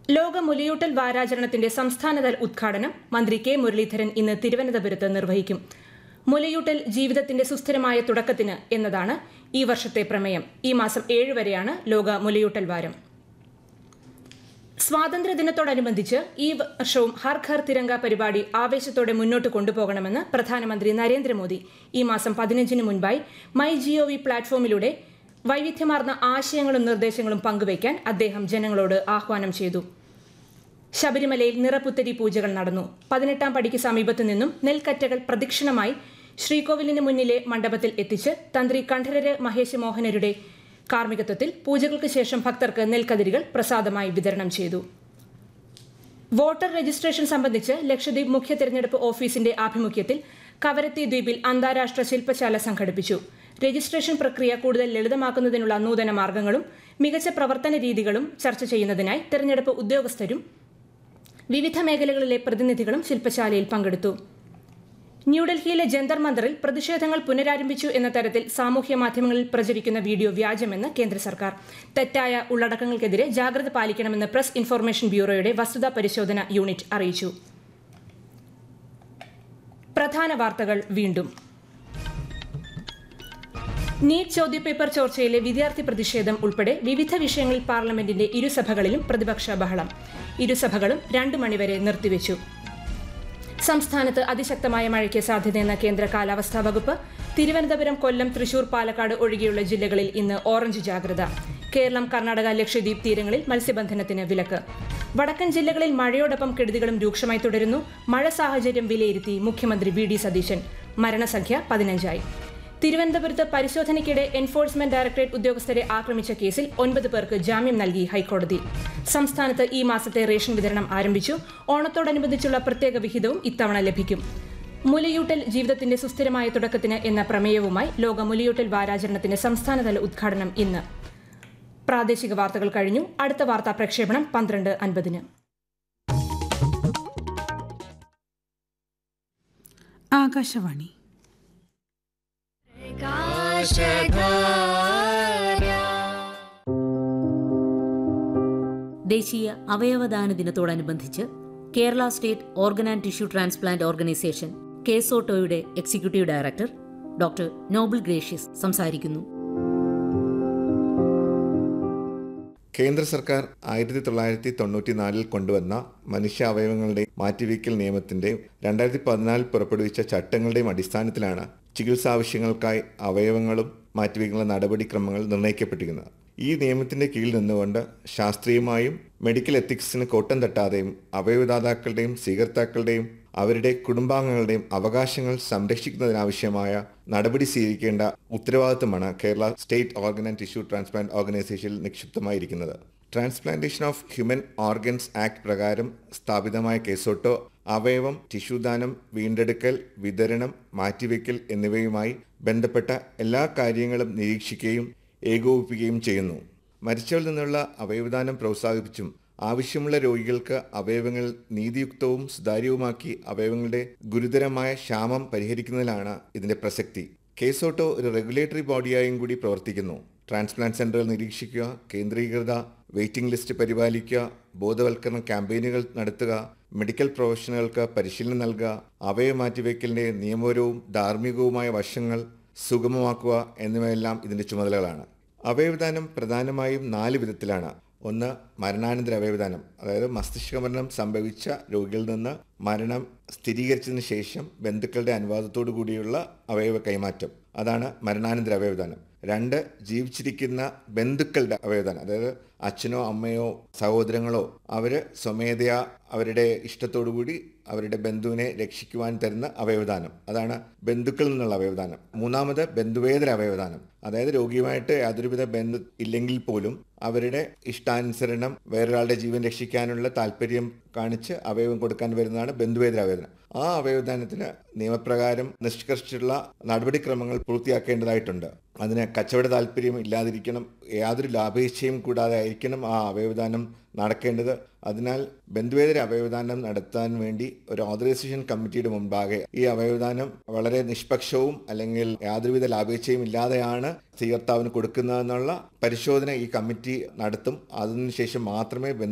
ലോക മുലയൂട്ടൽ വാരാചരണത്തിന്റെ സംസ്ഥാനതല ഉദ്ഘാടനം മന്ത്രി കെ മുരളീധരൻ ഇന്ന് തിരുവനന്തപുരത്ത് നിർവഹിക്കും മുലയൂട്ടൽ ജീവിതത്തിന്റെ സുസ്ഥിരമായ തുടക്കത്തിന് എന്നതാണ് ഈ വർഷത്തെ പ്രമേയം ഈ മാസം ഏഴ് വരെയാണ് ലോക മുലയൂട്ടൽ വാരം സ്വാതന്ത്ര്യദിനത്തോടനുബന്ധിച്ച് ഈ വർഷവും ഹർ ഘർ തിരങ്ക പരിപാടി ആവേശത്തോടെ മുന്നോട്ട് കൊണ്ടുപോകണമെന്ന് പ്രധാനമന്ത്രി നരേന്ദ്രമോദി ഈ മാസം പതിനഞ്ചിന് മുൻപായി മൈ ജിഒവി പ്ലാറ്റ്ഫോമിലൂടെ വൈവിധ്യമാർന്ന ആശയങ്ങളും നിർദ്ദേശങ്ങളും പങ്കുവയ്ക്കാൻ അദ്ദേഹം ജനങ്ങളോട് ആഹ്വാനം ചെയ്തു ശബരിമലയിൽ നിറപുത്തരി പൂജകൾ നടന്നു പതിനെട്ടാം പടിക്ക് സമീപത്തു നിന്നും നെൽക്കറ്റകൾ പ്രദക്ഷിണമായി ശ്രീകോവിലിന് മുന്നിലെ മണ്ഡപത്തിൽ എത്തിച്ച് തന്ത്രി കണ്ഠരര് മഹേശ് മോഹനരുടെ കാർമ്മികത്വത്തിൽ പൂജകൾക്ക് ശേഷം ഭക്തർക്ക് നെൽക്കതിരുകൾ പ്രസാദമായി വിതരണം ചെയ്തു വോട്ടർ രജിസ്ട്രേഷൻ സംബന്ധിച്ച് ലക്ഷദ്വീപ് മുഖ്യ തെരഞ്ഞെടുപ്പ് ഓഫീസിന്റെ ആഭിമുഖ്യത്തിൽ കവരത്തി ദ്വീപിൽ അന്താരാഷ്ട്ര ശില്പശാല സംഘടിപ്പിച്ചു രജിസ്ട്രേഷൻ പ്രക്രിയ കൂടുതൽ ലളിതമാക്കുന്നതിനുള്ള നൂതന മാർഗങ്ങളും മികച്ച പ്രവർത്തന രീതികളും ചർച്ച ചെയ്യുന്നതിനായി തെരഞ്ഞെടുപ്പ് ഉദ്യോഗസ്ഥരും വിവിധ മേഖലകളിലെ പ്രതിനിധികളും ശില്പശാലയിൽ പങ്കെടുത്തു ന്യൂഡൽഹിയിലെ ജന്തർ മന്ദറിൽ പ്രതിഷേധങ്ങൾ പുനരാരംഭിച്ചു എന്ന തരത്തിൽ സാമൂഹ്യ മാധ്യമങ്ങളിൽ പ്രചരിക്കുന്ന വീഡിയോ വ്യാജമെന്ന് കേന്ദ്ര സർക്കാർ തെറ്റായ ഉള്ളടക്കങ്ങൾക്കെതിരെ ജാഗ്രത പാലിക്കണമെന്ന് പ്രസ് ഇൻഫർമേഷൻ ബ്യൂറോയുടെ വസ്തുതാ പരിശോധന യൂണിറ്റ് അറിയിച്ചു പ്രധാന വാർത്തകൾ വീണ്ടും നീറ്റ് ചോദ്യപേപ്പർ ചോർച്ചയിലെ വിദ്യാർത്ഥി പ്രതിഷേധം ഉൾപ്പെടെ വിവിധ വിഷയങ്ങളിൽ പാർലമെന്റിന്റെ ഇരുസഭകളിലും പ്രതിപക്ഷ ബഹളം ഇരുസഭകളും രണ്ടു മണിവരെ നിർത്തിവെച്ചു സംസ്ഥാനത്ത് അതിശക്തമായ മഴയ്ക്ക് സാധ്യതയെന്ന കേന്ദ്ര കാലാവസ്ഥാ വകുപ്പ് തിരുവനന്തപുരം കൊല്ലം തൃശൂർ പാലക്കാട് ഒഴികെയുള്ള ജില്ലകളിൽ ഇന്ന് ഓറഞ്ച് ജാഗ്രത കേരളം കർണാടക ലക്ഷദ്വീപ് തീരങ്ങളിൽ മത്സ്യബന്ധനത്തിന് വിലക്ക് വടക്കൻ ജില്ലകളിൽ മഴയോടൊപ്പം കെടുതികളും രൂക്ഷമായി തുടരുന്നു മഴ സാഹചര്യം വിലയിരുത്തി മുഖ്യമന്ത്രി വി ഡി സതീശൻ മരണസംഖ്യ പതിനഞ്ചായി തിരുവനന്തപുരത്ത് പരിശോധനയ്ക്കിടെ എൻഫോഴ്സ്മെന്റ് ഡയറക്ടറേറ്റ് ഉദ്യോഗസ്ഥരെ ആക്രമിച്ച കേസിൽ ഒൻപത് പേർക്ക് ജാമ്യം നൽകി ഹൈക്കോടതി സംസ്ഥാനത്ത് ഈ മാസത്തെ റേഷൻ വിതരണം ആരംഭിച്ചു ഓണത്തോടനുബന്ധിച്ചുള്ള പ്രത്യേക വിഹിതവും ഇത്തവണ ലഭിക്കും മുലയൂട്ടൽ ജീവിതത്തിന്റെ സുസ്ഥിരമായ തുടക്കത്തിന് എന്ന പ്രമേയവുമായി ലോക മുലയൂട്ടൽ വാരാചരണത്തിന്റെ സംസ്ഥാനതല ഉദ്ഘാടനം ഇന്ന് പ്രാദേശിക വാർത്തകൾ കഴിഞ്ഞു അടുത്ത വാർത്താ പ്രക്ഷേപണം പന്ത്രണ്ട് അൻപതിന് ആകാശവാണി ദേശീയ അവയവദാന ദിനത്തോടനുബന്ധിച്ച് Kerala state organ and tissue transplant organisation കേസോട്ടോയുടെ executive director doctor Noble Gracious സംസാരിക്കുന്നു കേന്ദ്ര സർക്കാർ ആയിരത്തി തൊള്ളായിരത്തി തൊണ്ണൂറ്റിനാലിൽ കൊണ്ടുവന്ന മനുഷ്യാവയവങ്ങളുടെ മാറ്റിവയ്ക്കൽ നിയമത്തിന്റെ രണ്ടായിരത്തി പതിനാലിൽ പുറപ്പെടുവിച്ച ചട്ടങ്ങളുടെയും അടിസ്ഥാനത്തിലാണ് ചികിത്സാവശ്യങ്ങൾക്കായി അവയവങ്ങളും മാറ്റിവയ്ക്കുന്ന നടപടിക്രമങ്ങൾ നിർണ്ണയിക്കപ്പെട്ടിരിക്കുന്നത് ഈ നിയമത്തിന്റെ കീഴിൽ നിന്നുകൊണ്ട് ശാസ്ത്രീയമായും മെഡിക്കൽ എത്തിക്സിന് കോട്ടം തട്ടാതെയും അവയവദാതാക്കളുടെയും സ്വീകർത്താക്കളുടെയും അവരുടെ കുടുംബാംഗങ്ങളുടെയും അവകാശങ്ങൾ സംരക്ഷിക്കുന്നതിനാവശ്യമായ നടപടി സ്വീകരിക്കേണ്ട ഉത്തരവാദിത്തമാണ് Kerala state organ and tissue transplant ഓർഗനൈസേഷനിൽ നിക്ഷിപ്തമായിരിക്കുന്നത് transplantation of human organs act പ്രകാരം സ്ഥാപിതമായ കേസോട്ടോ അവയവം ടിഷ്യൂദാനം വീണ്ടെടുക്കൽ വിതരണം മാറ്റിവെക്കൽ എന്നിവയുമായി ബന്ധപ്പെട്ട എല്ലാ കാര്യങ്ങളും നിരീക്ഷിക്കുകയും ഏകോപിപ്പിക്കുകയും ചെയ്യുന്നു മരിച്ചവരിൽ നിന്നുള്ള അവയവദാനം പ്രോത്സാഹിപ്പിച്ചും ആവശ്യമുള്ള രോഗികൾക്ക് അവയവങ്ങൾ നീതിയുക്തവും സുതാര്യവുമാക്കി അവയവങ്ങളുടെ ഗുരുതരമായ ക്ഷാമം പരിഹരിക്കുന്നതിലാണ് ഇതിന്റെ പ്രസക്തി കേസോട്ടോ ഒരു റെഗുലേറ്ററി ബോഡിയായും കൂടി പ്രവർത്തിക്കുന്നു ട്രാൻസ്പ്ലാന്റ് സെന്ററുകൾ നിരീക്ഷിക്കുക കേന്ദ്രീകൃത വെയിറ്റിംഗ് ലിസ്റ്റ് പരിപാലിക്കുക ബോധവൽക്കരണ ക്യാമ്പയിനുകൾ നടത്തുക മെഡിക്കൽ പ്രൊഫഷണലുകൾക്ക് പരിശീലനം നൽകുക അവയവ മാറ്റിവെക്കലിന്റെ നിയമപരവും ധാർമ്മികവുമായ വശങ്ങൾ സുഗമമാക്കുക എന്നിവയെല്ലാം ഇതിന്റെ ചുമതലകളാണ് അവയവദാനം പ്രധാനമായും നാല് വിധത്തിലാണ് ഒന്ന് മരണാനന്തര അവയവദാനം അതായത് മസ്തിഷ്ക മരണം സംഭവിച്ച രോഗികളിൽ നിന്ന് മരണം സ്ഥിരീകരിച്ചതിന് ശേഷം ബന്ധുക്കളുടെ അനുവാദത്തോടു കൂടിയുള്ള അവയവ കൈമാറ്റം അതാണ് മരണാനന്തര അവയവദാനം രണ്ട് ജീവിച്ചിരിക്കുന്ന ബന്ധുക്കളുടെ അവയവദാനം അതായത് അച്ഛനോ അമ്മയോ സഹോദരങ്ങളോ അവർ സ്വമേധയാ അവരുടെ ഇഷ്ടത്തോടു കൂടി അവരുടെ ബന്ധുവിനെ രക്ഷിക്കുവാൻ തരുന്ന അവയവദാനം അതാണ് ബന്ധുക്കളിൽ നിന്നുള്ള അവയവദാനം മൂന്നാമത് ബന്ധുവേതര അവയവദാനം അതായത് രോഗിയുമായിട്ട് യാതൊരുവിധ ബന്ധം ഇല്ലെങ്കിൽ പോലും അവരുടെ ഇഷ്ടാനുസരണം വേറൊരാളുടെ ജീവൻ രക്ഷിക്കാനുള്ള താല്പര്യം കാണിച്ച് അവയവം കൊടുക്കാൻ വരുന്നതാണ് ബന്ധുവേതര അവയവദാനം ആ അവയവദാനത്തിന് നിയമപ്രകാരം നിഷ്കർഷിച്ചുള്ള നടപടിക്രമങ്ങൾ പൂർത്തിയാക്കേണ്ടതായിട്ടുണ്ട് അതിന് കച്ചവട താല്പര്യം ഇല്ലാതിരിക്കണം യാതൊരു ലാഭേച്ഛയും കൂടാതെ ആയിരിക്കണം ആ അവയവദാനം നടക്കേണ്ടത് അതിനാൽ ബന്ധുവേതര അവയവദാനം നടത്താൻ വേണ്ടി ഒരു ഓതറൈസേഷൻ കമ്മിറ്റിയുടെ മുൻപാകെ ഈ അവയവദാനം വളരെ നിഷ്പക്ഷവും അല്ലെങ്കിൽ യാതൊരുവിധ ലാഭേച്ഛയും ഇല്ലാതെയാണ് സ്വീകർത്താവിന് കൊടുക്കുന്നതെന്നുള്ള പരിശോധന ഈ കമ്മിറ്റി നടത്തും അതിനുശേഷം മാത്രമേ